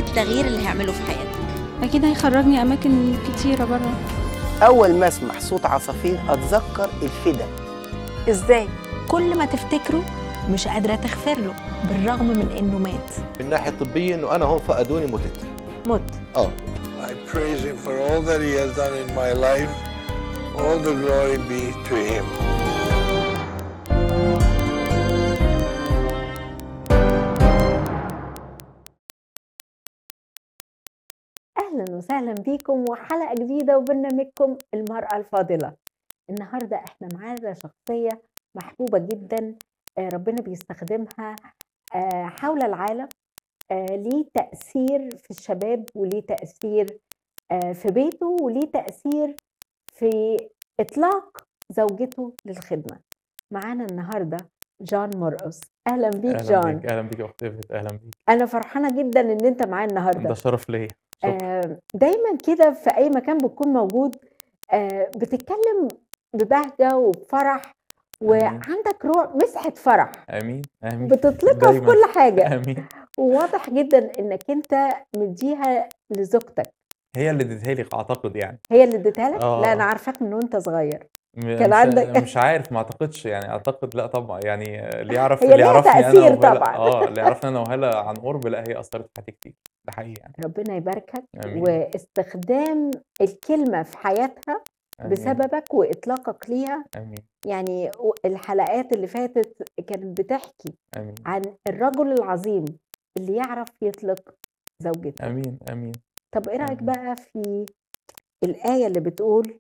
التغيير اللي هيعمله في حياتك اكيد هيخرجني اماكن كتيره بره أول ما أسمع صوت عصافير أتذكر الفدا ازاي كل ما تفتكره مش قادرة تغفر له بالرغم من إنه مات من الناحيه الطبيه انه انا هون فقدوني متت مت اه I praise him for all that he has done in my life. All the glory be to him. اهلا وسهلا بيكم وحلقه جديده وبرنامجكم المراه الفاضله النهارده احنا معانا شخصيه محبوبه جدا آه، ربنا بيستخدمها آه، حول العالم آه، ليه تاثير في الشباب وليه تاثير آه، في بيته وليه تاثير في اطلاق زوجته للخدمه معانا النهارده جان مرقص اهلا بيك اهلا جان بيك اهلا بيك يا اخت إيفت، اهلا بيك انا فرحانه جدا ان انت معايا النهارده ده شرف ليا شكرا آه، دايما كده في اي مكان بتكون موجود آه، بتتكلم ببهجه وبفرح وعندك روح مسحه فرح امين امين بتطلقها في دايما. كل حاجه امين وواضح جدا انك انت مديها لزوجتك هي اللي اديتها لي اعتقد يعني هي اللي اديتها لك آه. لا انا عارفاك من وانت صغير م- كان مش عندك- مش عارف ما اعتقدش يعني اعتقد لا طبعا يعني اللي يعرف هي اللي ليها يعرفني انا تأثير وهلا طبعاً. اه اللي يعرفني انا وهلا عن قرب لا هي اثرت في حياتي كتير ده حقيقي يعني ربنا يباركك آمين. واستخدام الكلمه في حياتها آمين. بسببك واطلاقك ليها امين يعني الحلقات اللي فاتت كانت بتحكي امين عن الرجل العظيم اللي يعرف يطلق زوجته امين امين طب ايه رايك آمين. بقى في الايه اللي بتقول